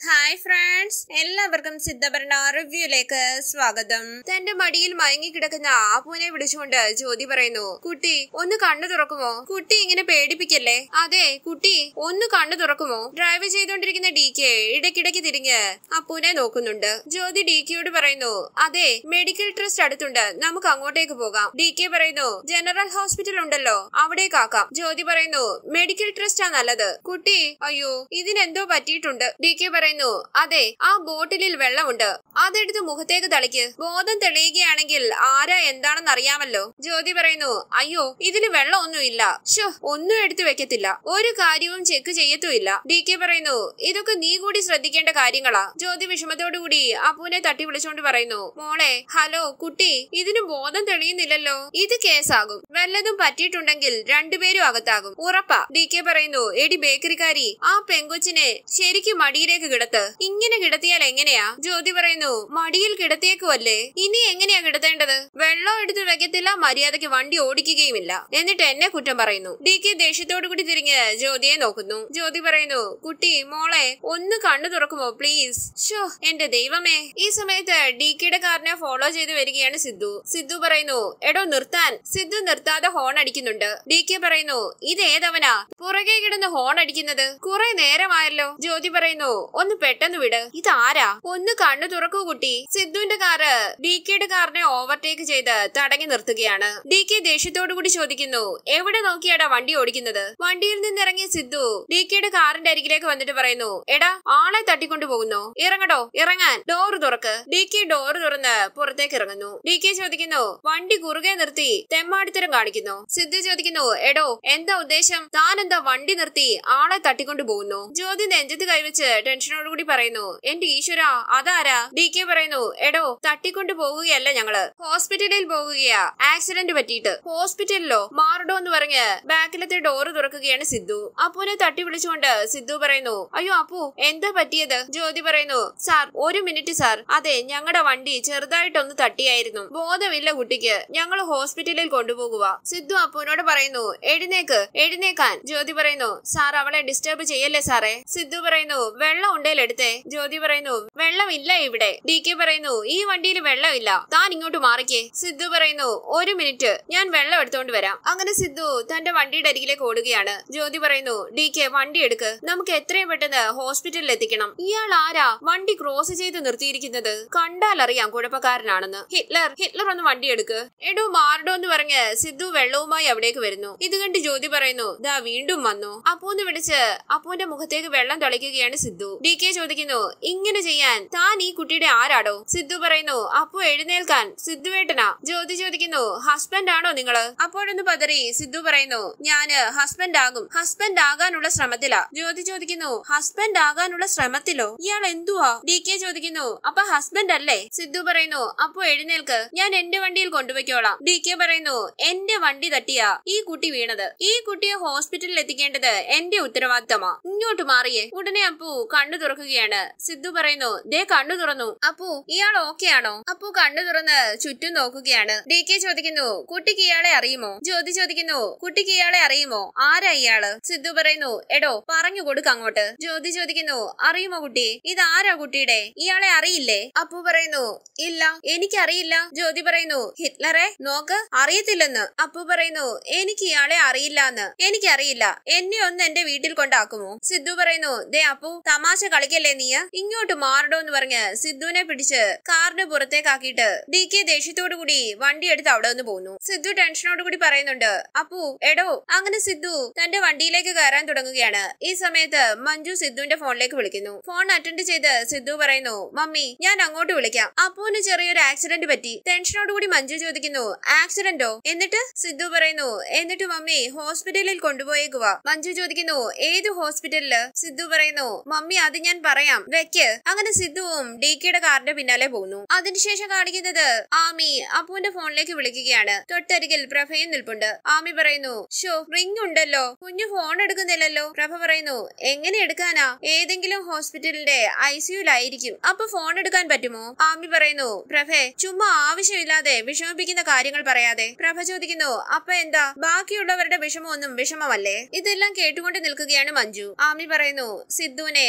hi friends എല്ലാവർക്കും സിദ്ധഭരണ റിവ്യൂയിലേക്ക് സ്വാഗതം തന്റെ മടിയിൽ മയങ്ങിക്കിടക്കുന്ന ആപ്പുവിനെ വിളിച്ചുകൊണ്ട് ജ്യോതി പറയുന്നു കുട്ടി ഒന്ന് കണ്ണു തുറക്കുമോ കുട്ടി ഇങ്ങനെ പേടിപ്പിക്കല്ലേ അതെ കുട്ടി ഒന്ന് കണ്ണു തുറക്കുമോ ഡ്രൈവ് ചെയ്തുകൊണ്ടിരിക്കുന്ന ഡി കെ ഇടയ്ക്കിടയ്ക്ക് തിരിഞ്ഞ് അപ്പുവിനെ നോക്കുന്നുണ്ട് ജ്യോതി ഡി കെയോട് പറയുന്നു അതെ മെഡിക്കൽ ട്രസ്റ്റ് അടുത്തുണ്ട് നമുക്ക് അങ്ങോട്ടേക്ക് പോകാം ഡി കെ പറയുന്നു ജനറൽ ഹോസ്പിറ്റൽ ഉണ്ടല്ലോ അവിടേക്കാക്കാം ജ്യോതി പറയുന്നു മെഡിക്കൽ ട്രസ്റ്റാ നല്ലത് കുട്ടി അയ്യോ ഇതിനെന്തോ പറ്റിയിട്ടുണ്ട് ഡി കെ പറയുന്നു അതെ ആ ബോട്ടിലിൽ വെള്ളമുണ്ട് അതെടുത്ത് മുഖത്തേക്ക് തളിക്ക് ബോധം തെളിയുകയാണെങ്കിൽ ആരാ എന്താണെന്ന് അറിയാമല്ലോ ജ്യോതി പറയുന്നു അയ്യോ ഇതില് വെള്ളമൊന്നുമില്ല ഷോ ഒന്നും എടുത്തു വെക്കത്തില്ല ഒരു കാര്യവും ചെക്ക് ചെയ്യത്തുമില്ല ഡി കെ പറയുന്നു ഇതൊക്കെ നീ കൂടി ശ്രദ്ധിക്കേണ്ട കാര്യങ്ങളാ ജ്യോതി വിഷമത്തോടു കൂടി അപ്പുവിനെ തട്ടി വിളിച്ചോണ്ട് പറയുന്നു മോളെ ഹലോ കുട്ടി ഇതിന് ബോധം തെളിയുന്നില്ലല്ലോ ഇത് കേസാകും വല്ലതും പറ്റിയിട്ടുണ്ടെങ്കിൽ രണ്ടുപേരും അകത്താകും ഉറപ്പാ ഡി കെ പറയുന്നു എടി ബേക്കറിക്കാരി ആ പെങ്കൊച്ചിനെ ശരിക്കും മടിയിലേക്ക് കിടത്ത് ഇങ്ങനെ കിടത്തിയാൽ എങ്ങനെയാ ജ്യോതി പറയുന്നു മടിയിൽ കിടത്തിയേക്കുമല്ലേ ഇനി എങ്ങനെയാ കിടത്തേണ്ടത് വെള്ളം എടുത്ത് വെക്കത്തില്ല മര്യാദയ്ക്ക് വണ്ടി ഓടിക്കുകയുമില്ല എന്നിട്ട് എന്നെ കുറ്റം പറയുന്നു ഡി കെ ദേഷ്യത്തോടു കൂടി തിരിഞ്ഞ് ജ്യോതിയെ നോക്കുന്നു ജ്യോതി പറയുന്നു കുട്ടി മോളെ ഒന്ന് കണ്ണു തുറക്കുമോ പ്ലീസ് ഷോ എന്റെ ദൈവമേ ഈ സമയത്ത് ഡി കെയുടെ കാറിനെ ഫോളോ ചെയ്ത് വരികയാണ് സിദ്ധു സിദ്ധു പറയുന്നു എടോ നിർത്താൻ സിദ്ധു നിർത്താതെ ഹോൺ അടിക്കുന്നുണ്ട് ഡി കെ പറയുന്നു ഇത് ഏതവനാ പുറകെ കിടന്ന് ഹോൺ അടിക്കുന്നത് കുറെ നേരമായല്ലോ ജ്യോതി പറയുന്നു ഒന്ന് പെട്ടെന്ന് വിട് ഇതാരാ ഒന്ന് കണ്ണു തുറക്കൂ കുട്ടി സിദ്ധുവിന്റെ കാറ് ഡി കെയുടെ കാറിനെ ഓവർടേക്ക് ചെയ്ത് തടങ്ങി നിർത്തുകയാണ് ഡി കെ ദേഷ്യത്തോടു കൂടി ചോദിക്കുന്നു എവിടെ നോക്കിയാടാ വണ്ടി ഓടിക്കുന്നത് വണ്ടിയിൽ നിന്നിറങ്ങിയ സിദ്ധു ഡി കെയുടെ കാറിന്റെ അരികിലേക്ക് വന്നിട്ട് പറയുന്നു എടാ ആളെ തട്ടിക്കൊണ്ടു പോകുന്നു ഇറങ്ങടോ ഇറങ്ങാൻ ഡോറ് തുറക്ക് ഡി കെ ഡോറ് തുറന്ന് പുറത്തേക്ക് ഇറങ്ങുന്നു ഡി കെ ചോദിക്കുന്നു വണ്ടി കുറുകെ നിർത്തി തെമ്മാടിത്തരം കാണിക്കുന്നു സിദ്ധു ചോദിക്കുന്നു എടോ എന്താ ഉദ്ദേശം താൻ എന്താ വണ്ടി നിർത്തി ആളെ തട്ടിക്കൊണ്ടു പോകുന്നു ജ്യോതി നെഞ്ചത്ത് കൈവച്ച് ടെൻഷനോടുകൂടി പറയുന്നു എന്റെ ഈശ്വര അതാരാ ഡി കെ പറയുന്നു എടോ തട്ടിക്കൊണ്ടു പോകുകയല്ല ഞങ്ങള് ഹോസ്പിറ്റലിൽ പോകുകയാ ആക്സിഡന്റ് പറ്റിയിട്ട് ഹോസ്പിറ്റലിലോ മാറടോ എന്ന് പറഞ്ഞ് ബാക്കിലത്തെ ഡോറ് തുറക്കുകയാണ് സിദ്ധു അപ്പുവിനെ തട്ടി വിളിച്ചുകൊണ്ട് സിദ്ധു പറയുന്നു അയ്യോ അപ്പു എന്താ പറ്റിയത് ജ്യോതി പറയുന്നു സാർ ഒരു മിനിറ്റ് സാർ അതെ ഞങ്ങളുടെ വണ്ടി ചെറുതായിട്ടൊന്ന് തട്ടിയായിരുന്നു ബോധമില്ല കുട്ടിക്ക് ഞങ്ങൾ ഹോസ്പിറ്റലിൽ കൊണ്ടുപോകുക സിദ്ധു അപ്പുവിനോട് പറയുന്നു എഴുന്നേക്ക് എഴുന്നേക്കാൻ ജ്യോതി പറയുന്നു സാർ അവളെ ഡിസ്റ്റർബ് ചെയ്യല്ലേ സാറേ സിദ്ധു പറയുന്നു വെള്ളം ഉണ്ടേൽ എടുത്തേ ജ്യോതി പറയുന്നു വെള്ളമില്ല ഇവിടെ ഡി കെ പറയുന്നു ഈ വണ്ടിയിൽ വെള്ളമില്ല താൻ ഇങ്ങോട്ട് മാറിക്കേ സിദ്ധു പറയുന്നു ഒരു മിനിറ്റ് ഞാൻ വെള്ളം എടുത്തോണ്ട് വരാം അങ്ങനെ സിദ്ധു തന്റെ വണ്ടിയുടെ അരികിലേക്ക് ഓടുകയാണ് ജ്യോതി പറയുന്നു ഡി കെ വണ്ടി എടുക്ക് നമുക്ക് എത്രയും പെട്ടെന്ന് ഹോസ്പിറ്റലിൽ എത്തിക്കണം ഇയാൾ ആരാ വണ്ടി ക്രോസ് ചെയ്ത് നിർത്തിയിരിക്കുന്നത് കണ്ടാൽ അറിയാം കുഴപ്പക്കാരനാണെന്ന് ഹിറ്റ്ലർ ഹിറ്റ്ലർ ഒന്ന് വണ്ടി എടുക്ക് എടോ മാറടോ എന്ന് പറഞ്ഞ് സിദ്ധു വെള്ളവുമായി അവിടേക്ക് വരുന്നു ഇത് കണ്ട് ജ്യോതി പറയുന്നു ദാ വീണ്ടും വന്നു അപ്പൂന്ന് വിളിച്ച് അപ്പുവിന്റെ മുഖത്തേക്ക് വെള്ളം തളിക്കുകയാണ് സിദ്ധു ഡി കെ ചോദിക്കുന്നു ഇങ്ങനെ ചെയ്യാൻ താൻ ഈ കുട്ടിയുടെ ആരാടോ സിദ്ധു പറയുന്നു അപ്പു എഴുന്നേൽക്കാൻ സിദ്ധുവേട്ടനാ ജ്യോതി ചോദിക്കുന്നു ഹസ്ബൻഡ് ആണോ നിങ്ങള് അപ്പോഴൊന്ന് പതറി സിദ്ധു പറയുന്നു ഞാന് ഹസ്ബൻഡ് ആകും ഹസ്ബൻഡ് ആകാനുള്ള ശ്രമത്തിലാ ജ്യോതി ചോദിക്കുന്നു ഹസ്ബൻഡ് ആകാനുള്ള ശ്രമത്തിലോ ഇയാൾ എന്തുവാ ഡി കെ ചോദിക്കുന്നു അപ്പൊ ഹസ്ബൻഡ് അല്ലേ സിദ്ധു പറയുന്നു അപ്പോ എഴുന്നേൽക്ക് ഞാൻ എന്റെ വണ്ടിയിൽ കൊണ്ടുപോയിക്കോളാം ഡി കെ പറയുന്നു എന്റെ വണ്ടി തട്ടിയാ ഈ കുട്ടി വീണത് ഈ കുട്ടിയെ ഹോസ്പിറ്റലിൽ എത്തിക്കേണ്ടത് എന്റെ ഉത്തരവാദിത്തമാ ഇങ്ങോട്ട് മാറിയേ ഉടനെ അപ്പു കണ്ണു തുറക്കുകയാണ് സിദ്ധു പറയുന്നു ദേ കണ്ണു തുറന്നു അപ്പു ഇയാൾ ഓക്കെ ആണോ അപ്പു കണ്ണു തുറന്ന് ചുറ്റും നോക്കുകയാണ് ഡി കെ ചോദിക്കുന്നു കുട്ടിക്ക് ഇയാളെ അറിയുമോ ജ്യോതി ചോദിക്കുന്നു കുട്ടിക്ക് ഇയാളെ അറിയുമോ ആരാ ഇയാള് സിദ്ധു പറയുന്നു എടോ പറഞ്ഞു കൊടുക്ക അങ്ങോട്ട് ജ്യോതി ചോദിക്കുന്നു അറിയുമോ കുട്ടി ഇതാരാ കുട്ടിയുടെ ഇയാളെ അറിയില്ലേ അപ്പു പറയുന്നു ഇല്ല എനിക്കറിയില്ല ജ്യോതി പറയുന്നു ഹിറ്റ്ലറെ നോക്ക് അറിയത്തില്ലെന്ന് അപ്പു പറയുന്നു എനിക്ക് ഇയാളെ അറിയില്ല എന്ന് എനിക്കറിയില്ല എന്നെ ഒന്ന് എന്റെ വീട്ടിൽ കൊണ്ടാക്കുമോ സിദ്ധു പറയുന്നു ദേ അപ്പു തമാശ കളിക്കല്ലേ നീ ഇങ്ങോട്ട് മാറടോ എന്ന് പറഞ്ഞ് സിദ്ധുവിനെ പിടിച്ച് കാറിന് പുറത്തേക്കാക്കിയിട്ട് ഡി കെ ദേഷ്യത്തോടു കൂടി വണ്ടി എടുത്ത് അവിടെ നിന്ന് പോകുന്നു സിദ്ധു ടെൻഷനോട് കൂടി പറയുന്നുണ്ട് അപ്പു എടോ അങ്ങനെ സിദ്ധു തന്റെ വണ്ടിയിലേക്ക് കയറാൻ തുടങ്ങുകയാണ് ഈ സമയത്ത് മഞ്ജു സിദ്ധുവിന്റെ ഫോണിലേക്ക് വിളിക്കുന്നു ഫോൺ അറ്റൻഡ് ചെയ്ത് സിദ്ധു പറയുന്നു മമ്മി ഞാൻ അങ്ങോട്ട് വിളിക്കാം അപ്പുവിന് ചെറിയൊരു ആക്സിഡന്റ് പറ്റി ടെൻഷനോട് കൂടി മഞ്ജു ചോദിക്കുന്നു ആക്സിഡന്റോ എന്നിട്ട് സിദ്ധു പറയുന്നു എന്നിട്ട് മമ്മി ഹോസ്പിറ്റലിൽ കൊണ്ടുപോയേക്കുവാ മഞ്ജു ചോദിക്കുന്നു ഏത് ഹോസ്പിറ്റലില് സിദ്ധു പറയുന്നു മമ്മി അത് ഞാൻ പറയാം വെക്ക് അങ്ങനെ സിദ്ധുവും ഡി കെയുടെ കാറിന്റെ പിന്നാലെ പോകുന്നു അതിനുശേഷം കാണിക്കുന്നത് ആമി അപ്പുവിന്റെ ഫോണിലേക്ക് വിളിക്കുകയാണ് തൊട്ടരികിൽ പ്രഭയും നിൽപ്പുണ്ട് ആമി പറയുന്നു ഷോ റിംഗ് ഉണ്ടല്ലോ കുഞ്ഞു ഫോൺ എടുക്കുന്നില്ലല്ലോ പ്രഭ പറയുന്നു എങ്ങനെ എടുക്കാനാ ഏതെങ്കിലും ഹോസ്പിറ്റലിന്റെ ഐ സിയുലായിരിക്കും അപ്പൊ ഫോൺ എടുക്കാൻ പറ്റുമോ ആമി പറയുന്നു പ്രഭേ ചുമ്മാ ആവശ്യമില്ലാതെ വിഷമിപ്പിക്കുന്ന കാര്യങ്ങൾ പറയാതെ പ്രഭ ചോദിക്കുന്നു അപ്പൊ എന്താ ബാക്കിയുള്ളവരുടെ വിഷമമൊന്നും വിഷമമല്ലേ ഇതെല്ലാം കേട്ടുകൊണ്ട് നിൽക്കുകയാണ് മഞ്ജു ആമി പറയുന്നു സിദ്ധുവിനെ മമ്മി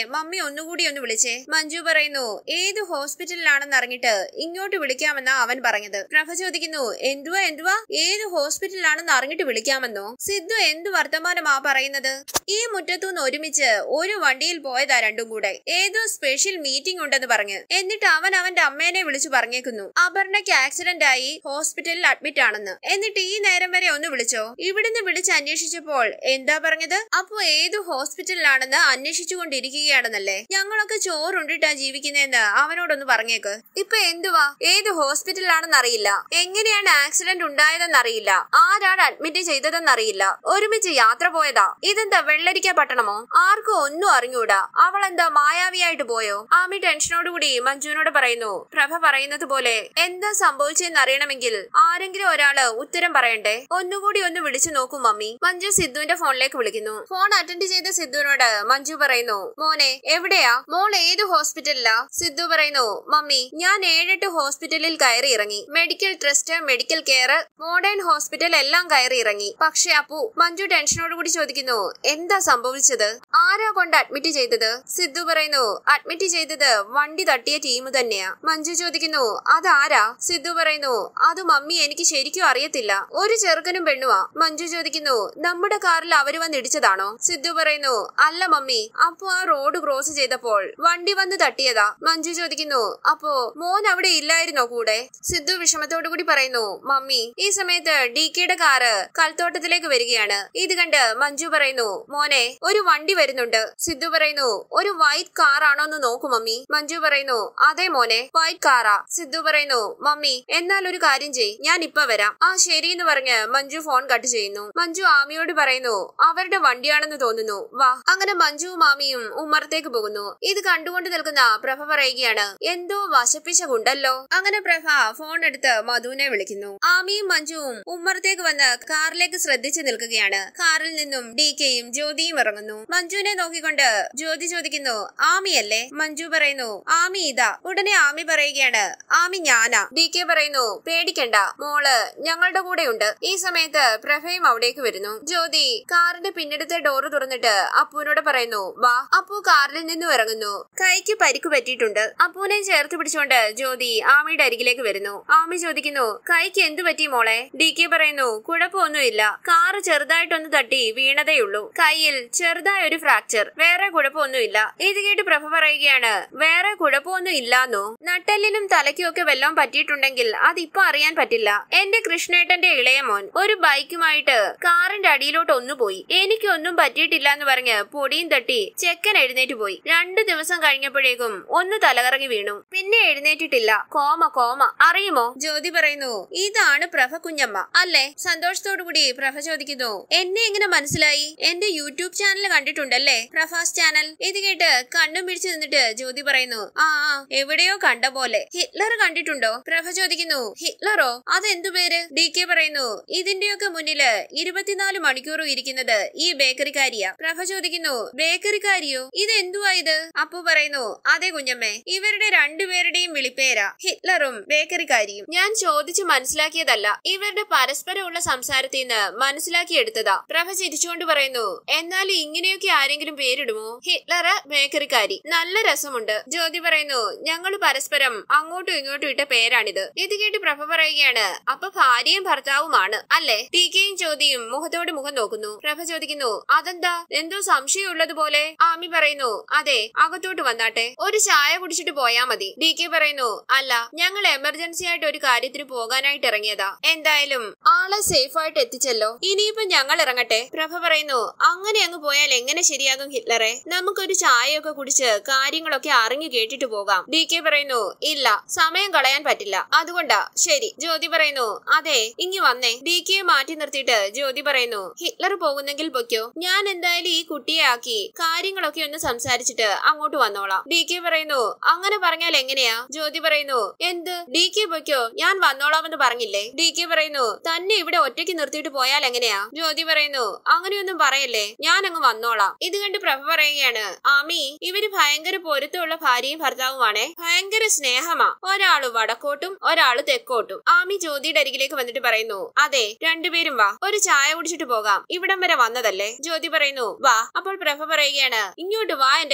ഒന്നുകൂടി ഒന്ന് വിളിച്ചേ മഞ്ജു പറയുന്നു ഏത് ഹോസ്പിറ്റലിലാണെന്ന് അറിഞ്ഞിട്ട് ഇങ്ങോട്ട് വിളിക്കാമെന്നാ അവൻ പറഞ്ഞത് പ്രഭ ചോദിക്കുന്നു എന്തുവാ എന്തുവാ ഏത് ഹോസ്പിറ്റലിലാണെന്ന് അറിഞ്ഞിട്ട് വിളിക്കാമെന്നോ സിദ്ധു എന്തു വർത്തമാനമാ പറയുന്നത് ഈ മുറ്റത്തുനിന്ന് ഒരുമിച്ച് ഒരു വണ്ടിയിൽ പോയതാ രണ്ടും കൂടെ ഏതോ സ്പെഷ്യൽ മീറ്റിംഗ് ഉണ്ടെന്ന് പറഞ്ഞ് എന്നിട്ട് അവൻ അവന്റെ അമ്മേനെ വിളിച്ചു പറഞ്ഞേക്കുന്നു അപർണയ്ക്ക് ആക്സിഡന്റ് ആയി ഹോസ്പിറ്റലിൽ അഡ്മിറ്റ് ആണെന്ന് എന്നിട്ട് ഈ നേരം വരെ ഒന്ന് വിളിച്ചോ ഇവിടുന്ന് വിളിച്ച് അന്വേഷിച്ചപ്പോൾ എന്താ പറഞ്ഞത് അപ്പോ ഏത് ഹോസ്പിറ്റലിലാണെന്ന് അന്വേഷിച്ചുകൊണ്ടിരിക്കുകയാണെന്നല്ലേ ഞങ്ങളൊക്കെ ചോറുണ്ടിട്ടാ ജീവിക്കുന്നതെന്ന് അവനോടൊന്ന് പറഞ്ഞേക്ക് ഇപ്പൊ എന്തുവാ ഏത് ഹോസ്പിറ്റലിലാണെന്ന് അറിയില്ല എങ്ങനെയാണ് ആക്സിഡന്റ് ഉണ്ടായതെന്ന് അറിയില്ല ആരാണ് അഡ്മിറ്റ് ചെയ്തതെന്ന് അറിയില്ല ഒരുമിച്ച് യാത്ര പോയതാ ഇതെന്താ വെള്ളരിക്ക പട്ടണമോ ആർക്കും ഒന്നും അറിഞ്ഞൂടാ അവൾ എന്താ മായാവിയായിട്ട് പോയോ ആമി ടെൻഷനോടുകൂടി മഞ്ജുവിനോട് പറയുന്നു പ്രഭ പറയുന്നത് പോലെ എന്താ സംഭവിച്ചെന്ന് അറിയണമെങ്കിൽ ആരെങ്കിലും ഒരാള് ഉത്തരം പറയണ്ടേ ഒന്നുകൂടി ഒന്ന് വിളിച്ചു നോക്കൂ മമ്മി മഞ്ജു സിദ്ധുവിന്റെ ഫോണിലേക്ക് വിളിക്കുന്നു ഫോൺ അറ്റൻഡ് ചെയ്ത സിദ്ധുവിനോട് മഞ്ജു പറയുന്നു മോനെ എവിടെയാ മോൾ ഏത് ഹോസ്പിറ്റലിലാ സിദ്ധു പറയുന്നു മമ്മി ഞാൻ ഏഴെട്ട് ഹോസ്പിറ്റലിൽ കയറി ഇറങ്ങി medical trust medical care modern hospital എല്ലാം കയറി ഇറങ്ങി പക്ഷെ അപ്പു മഞ്ജു ടെൻഷനോടുകൂടി ചോദിക്കുന്നു എന്താ സംഭവിച്ചത് ആരാ കൊണ്ട് അഡ്മിറ്റ് ചെയ്തത് സിദ്ധു പറയുന്നു അഡ്മിറ്റ് ചെയ്തത് വണ്ടി തട്ടിയ ടീം തന്നെയാ മഞ്ജു ചോദിക്കുന്നു അതാരാ സിദ്ധു പറയുന്നു അത് മമ്മി എനിക്ക് ശരിക്കും അറിയത്തില്ല ഒരു ചെറുക്കനും പെണ്ണുവാ മഞ്ജു ചോദിക്കുന്നു നമ്മുടെ കാറിൽ അവര് വന്ന് ഇടിച്ചതാണോ സിദ്ധു പറയുന്നു അല്ല മമ്മി അപ്പോ ആ റോഡ് ക്രോസ് ചെയ്തപ്പോൾ വണ്ടി വന്ന് തട്ടിയതാ മഞ്ജു ചോദിക്കുന്നു അപ്പോ മോൻ അവിടെ ഇല്ലായിരുന്നോ കൂടെ സിദ്ധു വിഷമത്തോടു കൂടി പറയുന്നു മമ്മി ഈ സമയത്ത് ഡി കെയുടെ കാറ് കൽത്തോട്ടത്തിലേക്ക് വരികയാണ് ഇത് കണ്ട് മഞ്ജു പറയുന്നു മോനെ ഒരു വണ്ടി വരുന്നുണ്ട് സിദ്ധു പറയുന്നു ഒരു വൈറ്റ് കാർ ആണോ എന്ന് നോക്കൂ മമ്മി മഞ്ജു പറയുന്നു അതെ മോനെ വൈറ്റ് കാറാ സിദ്ധു പറയുന്നു മമ്മി എന്നാൽ ഒരു കാര്യം ചെയ് ഞാൻ ഇപ്പൊ വരാം ആ ശരി എന്ന് പറഞ്ഞ് മഞ്ജു ഫോൺ കട്ട് ചെയ്യുന്നു മഞ്ജു ആമിയോട് പറയുന്നു അവരുടെ വണ്ടിയാണെന്ന് തോന്നുന്നു വാ അങ്ങനെ മഞ്ജുവും ആമിയും ഉമ്മറത്തേക്ക് പോകുന്നു ഇത് കണ്ടുകൊണ്ട് നിൽക്കുന്ന പ്രഭ പറയുകയാണ് എന്തോ വശപ്പിശകുണ്ടല്ലോ അങ്ങനെ പ്രഭ ഫോൺ എടുത്ത് മധുവിനെ വിളിക്കുന്നു ആമിയും മഞ്ജുവും ഉമ്മറത്തേക്ക് വന്ന് കാറിലേക്ക് ശ്രദ്ധിച്ചു നിൽക്കുകയാണ് കാറിൽ നിന്നും ഡി കെയും ജ്യോതിയും ഇറങ്ങുന്നു മഞ്ജുവിനെ നോക്കിക്കൊണ്ട് ജ്യോതി ചോദിക്കുന്നു ആമിയല്ലേ മഞ്ജു പറയുന്നു ആമി ഇതാ ഉടനെ ആമി പറയുകയാണ് ആമി ഞാനാ ഡി കെ പറയുന്നു പേടിക്കണ്ട മോള് ഞങ്ങളുടെ കൂടെയുണ്ട് ഈ സമയത്ത് പ്രഭയും അവിടേക്ക് വരുന്നു ജ്യോതി കാറിന്റെ പിന്നിടത്തെ ഡോറ് തുറന്നിട്ട് അപ്പുവിനോട് പറയുന്നു വാ അപ്പു കാറിൽ നിന്നും ഇറങ്ങുന്നു കൈക്ക് പരിക്ക് പറ്റിയിട്ടുണ്ട് അപ്പുവിനെ ചേർത്ത് പിടിച്ചുകൊണ്ട് ജ്യോതി ആമിയുടെ അരികിലേക്ക് വരുന്നു ആമി ചോദിക്കുന്നു കൈക്ക് എന്തു പറ്റി മോളെ ഡി കെ പറയുന്നു കുഴപ്പമൊന്നുമില്ല കാറ് ചെറുതായിട്ടൊന്ന് തട്ടി വീണതേയുള്ളൂ കയ്യിൽ ചെറുതായ ഒരു ഫ്രാക്ചർ വേറെ കുഴപ്പമൊന്നുമില്ല ഇത് കേട്ട് പ്രഭ പറയുകയാണ് വേറെ കുഴപ്പമൊന്നും ഇല്ലാന്നോ നട്ടെല്ലിനും തലയ്ക്കും ഒക്കെ വല്ലതും പറ്റിയിട്ടുണ്ടെങ്കിൽ അതിപ്പോ അറിയാൻ പറ്റില്ല എന്റെ കൃഷ്ണേട്ടന്റെ ഇളയ മോൻ ഒരു ബൈക്കുമായിട്ട് കാറിന്റെ അടിയിലോട്ട് ഒന്നു പോയി എനിക്കൊന്നും പറ്റിയിട്ടില്ല എന്ന് പറഞ്ഞ് പൊടിയും തട്ടി ചെക്കൻ എഴുന്നേറ്റ് പോയി രണ്ടു ദിവസം കഴിഞ്ഞപ്പോഴേക്കും ഒന്ന് തലകറങ്ങി വീണു പിന്നെ എഴുന്നേറ്റിട്ടില്ല കോമ കോമ അറിയുമോ ജ്യോതി പറയുന്നു ഇതാണ് പ്രഭ കുഞ്ഞമ്മ അല്ലേ സന്തോഷത്തോടു കൂടി പ്രഭ ചോദിക്കുന്നു എന്നെ എങ്ങനെ മനസ്സിലായി എന്റെ യൂട്യൂബ് ചാനൽ കണ്ടിട്ടുണ്ടല്ലേ പ്രഭാസ് ചാനൽ ഇത് കേട്ട് കണ്ണും പിടിച്ചു നിന്നിട്ട് ജ്യോതി പറയുന്നു ആ ആ എവിടെയോ കണ്ട പോലെ ഹിറ്റ്ലർ കണ്ടിട്ടുണ്ടോ പ്രഭ ചോദിക്കുന്നു ഹിറ്റ്ലറോ അതെന്തു പേര് ഡി കെ പറയുന്നു ഇതിന്റെയൊക്കെ മുന്നില് ഇരുപത്തിനാല് മണിക്കൂറും ഇരിക്കുന്നത് ഈ ബേക്കറിക്കാരിയാ പ്രഭ ചോദിക്കുന്നു ബേക്കറിക്കാരിയോ ഇത് എന്തുവാ ഇത് അപ്പു പറയുന്നു അതെ കുഞ്ഞമ്മേ ഇവരുടെ രണ്ടുപേരുടെയും വിളിപ്പേരാ ഹിറ്റ്ലറും ബേക്കറിക്കാരിയും ഞാൻ ചോദിച്ചു മനസ്സിലാക്കിയതല്ല ഇവരുടെ പരസ്പരമുള്ള സംസാരത്തിൽ നിന്ന് മനസ്സിലാക്കിയെടുത്തതാ പ്രഭ ചിരിച്ചുകൊണ്ട് പറയുന്നു എന്നാൽ ഇങ്ങനെയൊക്കെ ആരെങ്കിലും പേരിടുമോ ഹിറ്റ്ലറ് ബേക്കറിക്കാരി നല്ല രസമുണ്ട് ജ്യോതി പറയുന്നു ഞങ്ങൾ പരസ്പരം അങ്ങോട്ടും ഇങ്ങോട്ടും ഇട്ട പേരാണിത് ഇത് കേട്ട് പ്രഭ പറയുകയാണ് അപ്പൊ ഭാര്യയും ഭർത്താവുമാണ് അല്ലേ ടി കെയും ജ്യോതിയും മുഖത്തോട് മുഖം നോക്കുന്നു പ്രഭ ചോദിക്കുന്നു അതെന്താ എന്തോ സംശയമുള്ളതുപോലെ ആമി പറയുന്നു അതെ അകത്തോട്ട് വന്നാട്ടെ ഒരു ചായ കുടിച്ചിട്ട് പോയാ മതി ഡി കെ പറയുന്നു അല്ല ഞങ്ങൾ എമർജൻസി ആയിട്ട് ഒരു കാര്യത്തിന് പോകാനായിട്ട് ഇറങ്ങിയതാ എന്തായാലും ആളെ സേഫ് ആയിട്ട് എത്തിച്ചല്ലോ ഇനിയിപ്പോ ഞങ്ങൾ ഇറങ്ങട്ടെ പ്രഭ പറയുന്നു അങ്ങനെ അങ്ങ് പോയാൽ എങ്ങനെ ശരിയാകും ഹിറ്റ്ലറെ നമുക്കൊരു ചായയൊക്കെ കുടിച്ച് കാര്യങ്ങളൊക്കെ അറിഞ്ഞു കേട്ടിട്ട് പോകാം ഡി കെ പറയുന്നു ഇല്ല സമയം കളയാൻ പറ്റില്ല അതുകൊണ്ടാ ശരി ജ്യോതി പറയുന്നു അതെ ഇങ്ങി വന്നേ ഡി കെ മാറ്റി നിർത്തിയിട്ട് ജ്യോതി പറയുന്നു ഹിറ്റ്ലർ പോകുന്നെങ്കിൽ പൊയ്ക്കോ ഞാൻ എന്തായാലും ഈ കുട്ടിയെ ആക്കി കാര്യങ്ങളൊക്കെ ഒന്ന് സംസാരിച്ചിട്ട് അങ്ങോട്ട് വന്നോളാം ഡി കെ പറയുന്നു അങ്ങനെ പറഞ്ഞാൽ എങ്ങനെയാ ജ്യോതി പറയുന്നു എന്ത് ഡി കെ പൊയ്ക്കോ ഞാൻ വന്നോളാമെന്ന് പറഞ്ഞില്ലേ ഡി കെ പറയുന്നു തന്നെ ഇവിടെ ഒറ്റയ്ക്ക് നിർത്തിയിട്ട് പോയാൽ എങ്ങനെയാ ജ്യോതി പറയുന്നു അങ്ങനെയൊന്നും പറയല്ലേ ഞാൻ അങ്ങ് വന്നോളാം ഇത് കണ്ട് പ്രഭ പറയുകയാണ് ആമി ഇവര് ഭയങ്കര പൊരുത്തമുള്ള ഭാര്യയും ഭർത്താവുമാണേ ഭയങ്കര സ്നേഹമാ ഒരാള് വടക്കോട്ടും ഒരാള് തെക്കോട്ടും ആമി ജ്യോതിയുടെ അരികിലേക്ക് വന്നിട്ട് പറയുന്നു അതെ രണ്ടുപേരും വാ ഒരു ചായ കുടിച്ചിട്ട് പോകാം ഇവിടം വരെ വന്നതല്ലേ ജ്യോതി പറയുന്നു വാ അപ്പോൾ പ്രഭ പറയുകയാണ് ഇങ്ങോട്ട് വാ എന്റെ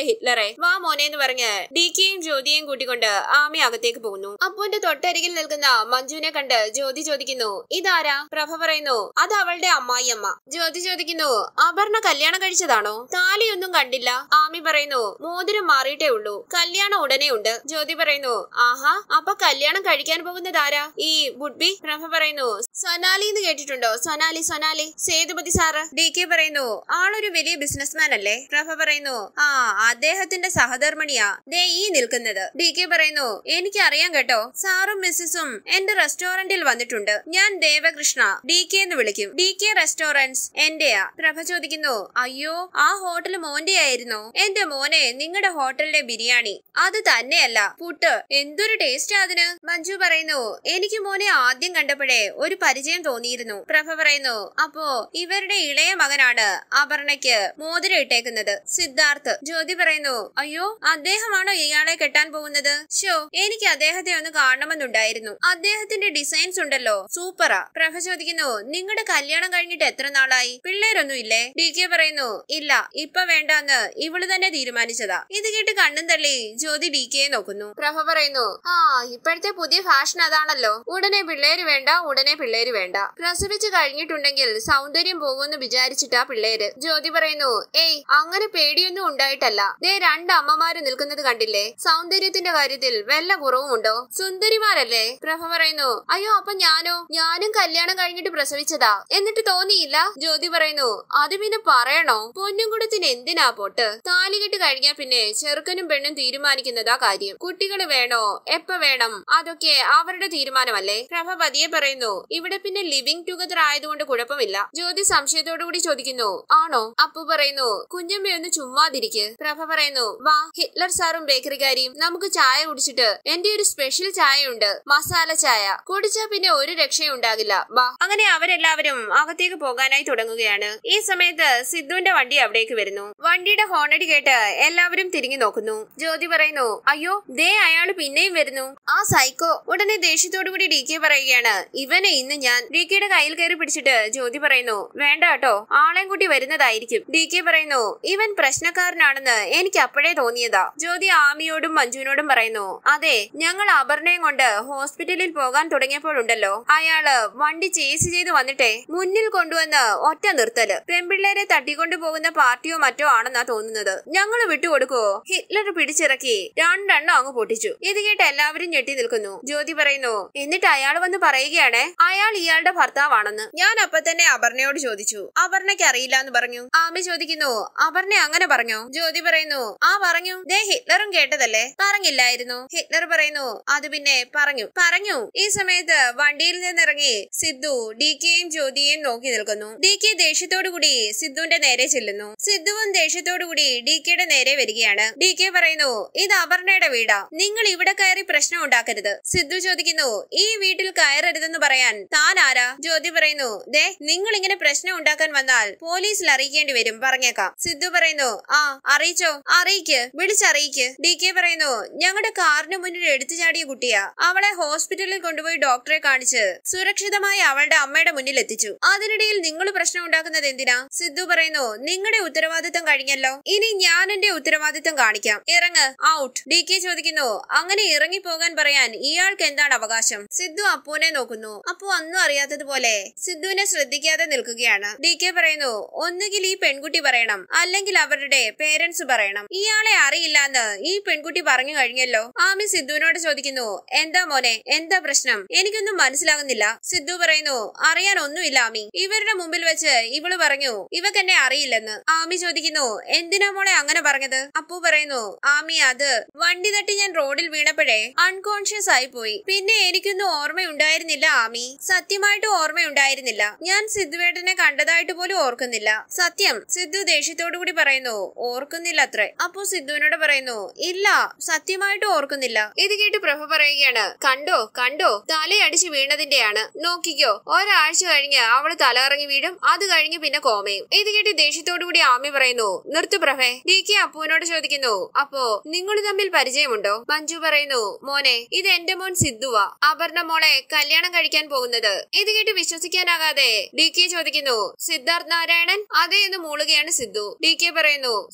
എന്റെ ഹിറ്റ്ലറെ വാ മോനെ എന്ന് പറഞ്ഞ് ഡി കെയും ജ്യോതിയെയും കൂട്ടിക്കൊണ്ട് ആമി അകത്തേക്ക് പോകുന്നു അപ്പുവിന്റെ തൊട്ടരികിൽ നിൽക്കുന്ന മഞ്ജുവിനെ കണ്ട് ജ്യോതി ചോദിക്കുന്നു ഇതാരാ പ്രഭ പറയുന്നു അത് അവളുടെ അമ്മായിയമ്മ ജ്യോതി ചോദിക്കുന്നു അപർണ കല്യാണം കഴിച്ചതാണോ താലിയൊന്നും കണ്ടില്ല ആമി പറയുന്നു മോതിരം മാറിയിട്ടേ ഉള്ളൂ കല്യാണം ഉടനെ ഉണ്ട് ജ്യോതി പറയുന്നു ആഹാ അപ്പൊ കല്യാണം കഴിക്കാൻ പോകുന്നതാരാ ഈ ബുഡ്ബി പ്രഭ പറയുന്നു സൊനാലി എന്ന് കേട്ടിട്ടുണ്ടോ Sonali Sonali Sethupathi sir D K പറയുന്നു ആളൊരു വലിയ ബിസിനസ്മാൻ അല്ലേ പ്രഭ പറയുന്നു ആ അദ്ദേഹത്തിന്റെ സഹധർമ്മിണിയാ ദേ ഈ നിൽക്കുന്നത് ഡി കെ പറയുന്നു എനിക്ക് അറിയാം കേട്ടോ സാറും മിസ്സിസും എന്റെ റെസ്റ്റോറന്റിൽ വന്നിട്ടുണ്ട് ഞാൻ ദേവകൃഷ്ണ ഡി കെ എന്ന് വിളിക്കും ഡി കെ റെസ്റ്റോറന്റ്സ് എന്റെയാ പ്രഭ ചോദിക്കുന്നു അയ്യോ ആ ഹോട്ടൽ മോന്റെ ആയിരുന്നോ എന്റെ മോനെ നിങ്ങളുടെ ഹോട്ടലിലെ ബിരിയാണി അത് തന്നെയല്ല പുട്ട് എന്തൊരു ടേസ്റ്റ് അതിന് മഞ്ജു പറയുന്നു എനിക്ക് മോനെ ആദ്യം കണ്ടപ്പോഴേ ഒരു പരിചയം തോന്നിയിരുന്നു പ്രഭ പറയുന്നു അപ്പോ ഇവരുടെ ഇളയ മകനാണ് അപർണയ്ക്ക് മോതിരം ഇട്ടേക്കുന്നത് സിദ്ധാർത്ഥ് ജ്യോതി പറയുന്നു അയ്യോ അദ്ദേഹമാണോ ഇയാളെ കെട്ടാൻ പോകുന്നത് ഷോ എനിക്ക് അദ്ദേഹത്തെ ഒന്ന് കാണണമെന്നുണ്ടായിരുന്നു അദ്ദേഹത്തിന്റെ ഡിസൈൻസ് ഉണ്ടല്ലോ സൂപ്പറാ പ്രഭ ചോദിക്കുന്നു നിങ്ങളുടെ കല്യാണം കഴിഞ്ഞിട്ട് എത്ര നാളായി പിള്ളേരൊന്നും ഇല്ലേ ഡി കെ പറയുന്നു ഇല്ല ഇപ്പൊ വേണ്ടാന്ന് ഇവള് തന്നെ തീരുമാനിച്ചതാ ഇത് കേട്ട് കണ്ണും തള്ളി ജ്യോതി ഡി കെയെ നോക്കുന്നു പ്രഭ പറയുന്നു ആ ഇപ്പോഴത്തെ പുതിയ ഫാഷൻ അതാണല്ലോ ഉടനെ പിള്ളേര് വേണ്ട ഉടനെ പിള്ളേര് വേണ്ട പ്രസവിച്ചു കഴിഞ്ഞിട്ടുണ്ടെങ്കിൽ സൗന്ദര്യം പോകുമെന്ന് വിചാരിച്ചിട്ടാ പിള്ളേര് ജ്യോതി പറയുന്നു ഏയ് അങ്ങനെ പേടിയൊന്നും ഉണ്ടായിട്ടല്ല ദേ രണ്ട് അമ്മമാര് നിൽക്കുന്നത് കണ്ടില്ലേ സൗന്ദര്യത്തിന്റെ കാര്യത്തിൽ വല്ല കുറവുമുണ്ടോ സുന്ദരിമാരല്ലേ പ്രഭ പറയുന്നു അയ്യോ അപ്പൊ ഞാനോ ഞാനും കല്യാണം കഴിഞ്ഞിട്ട് പ്രസവിച്ചതാ എന്നിട്ട് തോന്നിയില്ല ജ്യോതി പറയുന്നു അത് പിന്നെ പറയണോ പൊന്നുംകുടത്തിന് എന്തിനാ പൊട്ട് താലികെട്ട് കഴിഞ്ഞാ പിന്നെ ചെറുക്കനും പെണ്ണും തീരുമാനിക്കുന്നതാ കാര്യം കുട്ടികള് വേണോ എപ്പ വേണം അതൊക്കെ അവരുടെ തീരുമാനമല്ലേ പ്രഭ പതിയെ പറയുന്നു ഇവിടെ പിന്നെ ലിവിംഗ് ടുഗദർ ആയതുകൊണ്ട് കുഴപ്പമില്ല ജ്യോതി സംശയത്തോടു കൂടി ചോദിക്കുന്നു ആണോ അപ്പു പറയുന്നു കുഞ്ഞമ്മയൊന്ന് ചുമ്മാതിരിക്ക് പ്രഭ പറയുന്നു വാ ഹിറ്റ്ലർ സാറും ബേക്കറിക്കാരിയും നമുക്ക് ചായ കുടിച്ചിട്ട് എന്റെ ഒരു സ്പെഷ്യൽ ചായ ഉണ്ട് മസാല ചായ കുടിച്ചാ പിന്നെ ഒരു രക്ഷയും ഉണ്ടാകില്ല വാ അങ്ങനെ അവരെല്ലാവരും അകത്തേക്ക് പോകാനായി തുടങ്ങുകയാണ് ഈ സമയത്ത് സിദ്ധുവിന്റെ വണ്ടി അവിടേക്ക് വരുന്നു വണ്ടിയുടെ ഹോണടി കേട്ട് എല്ലാവരും തിരിഞ്ഞു നോക്കുന്നു ജ്യോതി പറയുന്നു അയ്യോ ദേ അയാള് പിന്നെയും വരുന്നു ആ സൈക്കോ ഉടനെ ദേഷ്യത്തോടു കൂടി ഡി കെ പറയുകയാണ് ഇവനെ ഇന്ന് ഞാൻ ഡി കെയുടെ കയ്യിൽ കയറി പിടിച്ചിട്ട് ജ്യോതി പറയുന്നു വേണ്ട കേട്ടോ ആളെയും കൂട്ടി വരുന്നതായിരിക്കും ഡി കെ പറയുന്നു ഇവൻ പ്രശ്നക്കാരനാണെന്ന് എനിക്ക് അപ്പോഴേ തോന്നിയതാ ജ്യോതി ആമിയോടും മഞ്ജുവിനോടും പറയുന്നു അതെ ഞങ്ങൾ അപർണയും കൊണ്ട് ഹോസ്പിറ്റലിൽ പോകാൻ തുടങ്ങിയപ്പോഴുണ്ടല്ലോ അയാള് വണ്ടി ചേസ് ചെയ്ത് വന്നിട്ടെ മുന്നിൽ കൊണ്ടുവന്ന് ഒറ്റ നിർത്തല് പെൺപിള്ളേരെ തട്ടിക്കൊണ്ടു പോകുന്ന പാർട്ടിയോ മറ്റോ ആണെന്നാ തോന്നുന്നത് ഞങ്ങൾ വിട്ടുകൊടുക്കുവോ ഹിറ്റ്ലർ പിടിച്ചിറക്കി രണ്ടെണ്ണം അങ്ങ് പൊട്ടിച്ചു ഇത് കേട്ട് എല്ലാവരും ഞെട്ടി നിൽക്കുന്നു ജ്യോതി പറയുന്നു എന്നിട്ട് അയാൾ വന്ന് പറയുകയാണ് അയാൾ ഇയാളുടെ ഭർത്താവാണെന്ന് ഞാൻ അപ്പൊ തന്നെ അപർണയോട് ചോദിച്ചു അപർണയ്ക്ക് അറിയില്ല എന്ന് പറഞ്ഞു ആമി ചോദിക്കുന്നു അപർണ അങ്ങനെ പറഞ്ഞോ ജ്യോതി പറയുന്നു ആ പറഞ്ഞു ദേ ഹിറ്റ്ലറും കേട്ടതല്ലേ പറഞ്ഞില്ലായിരുന്നു ഹിറ്റ്ലർ പറയുന്നു അത് പിന്നെ പറഞ്ഞു പറഞ്ഞു ഈ സമയത്ത് വണ്ടിയിൽ നിന്നിറങ്ങി സിദ്ധു ഡി കെയും ജ്യോതിയെയും നോക്കി നിൽക്കുന്നു ഡി കെ ദേഷ്യത്തോടു കൂടി സിദ്ധുവിന്റെ നേരെ ചെല്ലുന്നു സിദ്ധുവും ദേഷ്യത്തോടു കൂടി ഡി കെയുടെ നേരെ വരികയാണ് ഡി കെ പറയുന്നു ഇത് അപർണയുടെ വീടാ നിങ്ങൾ ഇവിടെ കയറി പ്രശ്നം ഉണ്ടാക്കരുത് സിദ്ധു ചോദിക്കുന്നു ഈ വീട്ടിൽ കയറരുതെന്ന് പറയാൻ താൻ ആരാ ജ്യോതി പറയുന്നു ദേ നിങ്ങൾ ഇങ്ങനെ പ്രശ്നം ഉണ്ടാക്കാൻ വന്നാൽ പോലീസിൽ അറിയിക്കേണ്ടി വരും പറഞ്ഞേക്കാം സിദ്ധു പറയുന്നു ആ അറിയിച്ചോ അറിയിക്ക് വിളിച്ചറിയിക്ക് ഡി കെ പറയുന്നു ഞങ്ങളുടെ കാറിന് മുന്നിൽ എടുത്തു ചാടിയ കുട്ടിയാ അവളെ ഹോസ്പിറ്റലിൽ കൊണ്ടുപോയി ഡോക്ടറെ കാണിച്ച് സുരക്ഷിതമായി അവളുടെ അമ്മയുടെ മുന്നിൽ എത്തിച്ചു അതിനിടയിൽ നിങ്ങൾ പ്രശ്നം ഉണ്ടാക്കുന്നത് എന്തിനാ സിദ്ധു പറയുന്നു നിങ്ങളുടെ ഉത്തരവാദിത്തം കഴിഞ്ഞല്ലോ ഇനി ഞാൻ എന്റെ ഉത്തരവാദിത്തം കാണിക്കാം ഇറങ്ങ് ഔട്ട് ഡി കെ ചോദിക്കുന്നു അങ്ങനെ ഇറങ്ങി പോകാൻ പറയാൻ ഇയാൾക്ക് എന്താണ് അവകാശം സിദ്ധു അപ്പുവിനെ നോക്കുന്നു അപ്പു ഒന്നും അറിയാത്തതുപോലെ സിദ്ധുവിനെ ശ്രദ്ധിക്കാതെ നിൽക്കുകയാണ് ഡി കെ പറയുന്നു ഒന്നുകിൽ ഈ പെൺകുട്ടി പറയണം അല്ലെങ്കിൽ അവരുടെ പേരൻസ് പറയണം ഇയാളെ അറിയില്ലാന്ന് ഈ പെൺകുട്ടി പറഞ്ഞു കഴിഞ്ഞല്ലോ ആമി സിദ്ധുവിനോട് ചോദിക്കുന്നു എന്താ മോനെ എന്താ പ്രശ്നം എനിക്കൊന്നും മനസ്സിലാകുന്നില്ല സിദ്ധു പറയുന്നു അറിയാൻ ഒന്നുമില്ല ആമി ഇവരുടെ മുമ്പിൽ വെച്ച് ഇവള് പറഞ്ഞു ഇവക്ക് എന്നെ അറിയില്ലെന്ന് ആമി ചോദിക്കുന്നു എന്തിനാ മോളെ അങ്ങനെ പറഞ്ഞത് അപ്പു പറയുന്നു ആമി അത് വണ്ടി തട്ടി ഞാൻ റോഡിൽ വീണപ്പോഴേ അൺകോൺഷ്യസ് ആയി പോയി പിന്നെ എനിക്കൊന്നും ഓർമ്മയുണ്ടായിരുന്നില്ല ആമി സത്യമായിട്ടും ഓർമ്മയുണ്ടായിരുന്നില്ല ഞാൻ സിദ്ധുവേട്ടനെ കണ്ടതായിട്ട് പോലും ഓർക്കുന്നില്ല സത്യം സിദ്ധു ദേഷ്യത്തോടു കൂടി പറയുന്നു ഓർക്കുന്നില്ല അത്രേ അപ്പു സിദ്ധുവിനോട് പറയുന്നു ഇല്ല സത്യമായിട്ടും ഓർക്കുന്നില്ല ഇത് കേട്ട് പ്രഭ പറയുകയാണ് കണ്ടോ കണ്ടോ തലയടിച്ച് വീണതിന്റെയാണ് നോക്കിക്കോ ഒരാഴ്ച കഴിഞ്ഞ് അവള് തലകറങ്ങി വീഴും അത് കഴിഞ്ഞ് പിന്നെ കോമയും ഇത് കേട്ട് ദേഷ്യത്തോടു കൂടി ആമി പറയുന്നു നിർത്തു പ്രഭേ ഡി കെ അപ്പുവിനോട് ചോദിക്കുന്നു അപ്പോ നിങ്ങൾ തമ്മിൽ പരിചയമുണ്ടോ മഞ്ജു പറയുന്നു മോനെ ഇത് എന്റെ മോൻ സിദ്ധുവാ അപർണ മോളെ കല്യാണം കഴിക്കാൻ പോകുന്നത് ഇത് കേട്ട് വിശ്വസിക്കാനാകാതെ ഡി കെ ചോദിക്കുന്നു സിദ്ധാർത്ഥ് നാരായണൻ അതെ എന്ന് മൂളുകയാണ് സിദ്ധു ഡി കെ പറയുന്നു സോറി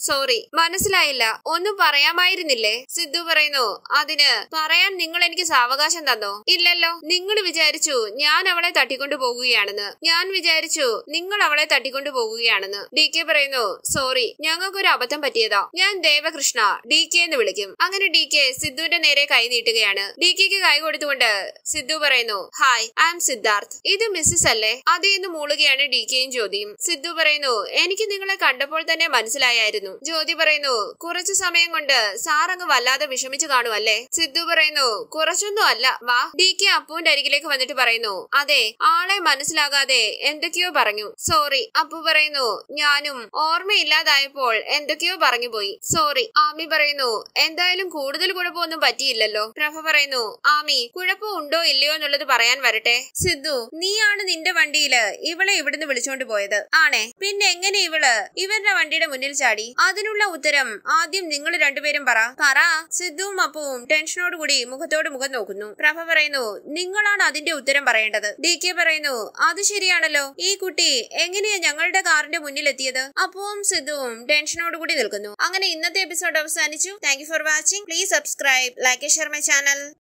മനസ്സിലായില്ല ഒന്നും പറയാമായിരുന്നില്ലേ സിദ്ധു പറയുന്നു അതിന് പറയാൻ നിങ്ങൾ എനിക്ക് സാവകാശം തന്നോ ഇല്ലല്ലോ നിങ്ങൾ വിചാരിച്ചു ഞാൻ അവളെ തട്ടിക്കൊണ്ടു പോകുകയാണെന്ന് ഞാൻ വിചാരിച്ചു നിങ്ങൾ അവളെ തട്ടിക്കൊണ്ടു പോകുകയാണെന്ന് ഡി കെ പറയുന്നു സോറി ഞങ്ങൾക്കൊരു അബദ്ധം പറ്റിയതാ ഞാൻ ദേവകൃഷ്ണ ഡി കെ എന്ന് വിളിക്കും അങ്ങനെ ഡി കെ സിദ്ധുവിന്റെ നേരെ കൈ നീട്ടുകയാണ് ഡി കെക്ക് കൈ കൊടുത്തുകൊണ്ട് സിദ്ധു പറയുന്നു ഹായ് ഐ എം സിദ്ധാർത്ഥ് ഇത് മിസ്സിസ് അല്ലേ അതേ എന്ന് മൂളുകയാണ് ഡി കെയും ജ്യോതിയും സിദ്ധു പറയുന്നു എനിക്ക് നിങ്ങളെ കണ്ടപ്പോൾ തന്നെ മനസ്സിലായായിരുന്നു ജ്യോതി പറയുന്നു കുറച്ചു സമയം കൊണ്ട് സാർ അങ്ങ് വല്ലാതെ വിഷമിച്ചു കാണുമല്ലേ സിദ്ധു പറയുന്നു കുറച്ചൊന്നും അല്ല വാ ഡി കെ അപ്പുവിന്റെ അരികിലേക്ക് വന്നിട്ട് പറയുന്നു അതെ ആളെ മനസ്സിലാകാതെ എന്തൊക്കെയോ പറഞ്ഞു സോറി അപ്പു പറയുന്നു ഞാനും ഓർമ്മയില്ലാതായപ്പോൾ എന്തൊക്കെയോ പറഞ്ഞു പോയി സോറി ആമി പറയുന്നു എന്തായാലും കൂടുതൽ കുഴപ്പമൊന്നും പറ്റിയില്ലല്ലോ പ്രഭ പറയുന്നു ആമി കുഴപ്പം ഉണ്ടോ ഇല്ലയോ എന്നുള്ളത് പറയാൻ വരട്ടെ സിദ്ധു നീയാണ് നിന്റെ വണ്ടിയില് ഇവളെ ഇവിടുന്ന് വിളിച്ചോണ്ട് പോയത് ആണേ പിന്നെ എങ്ങനെ ഇവള് ഇവരുടെ വണ്ടിയുടെ മുന്നിൽ ചാടി അതിനുള്ള ഉത്തരം ആദ്യം നിങ്ങൾ രണ്ടുപേരും പറ പറ സിദ്ധുവും അപ്പുവും ടെൻഷനോട് കൂടി മുഖത്തോട് മുഖം നോക്കുന്നു പ്രഭ പറയുന്നു നിങ്ങളാണ് അതിന്റെ ഉത്തരം പറയേണ്ടത് ഡി കെ പറയുന്നു അത് ശരിയാണല്ലോ ഈ കുട്ടി എങ്ങനെയാ ഞങ്ങളുടെ കാറിന്റെ മുന്നിൽ എത്തിയത് അപ്പുവും സിദ്ധുവും ടെൻഷനോട് കൂടി നിൽക്കുന്നു അങ്ങനെ ഇന്നത്തെ എപ്പിസോഡ് അവസാനിച്ചു thank you for watching please subscribe like share my channel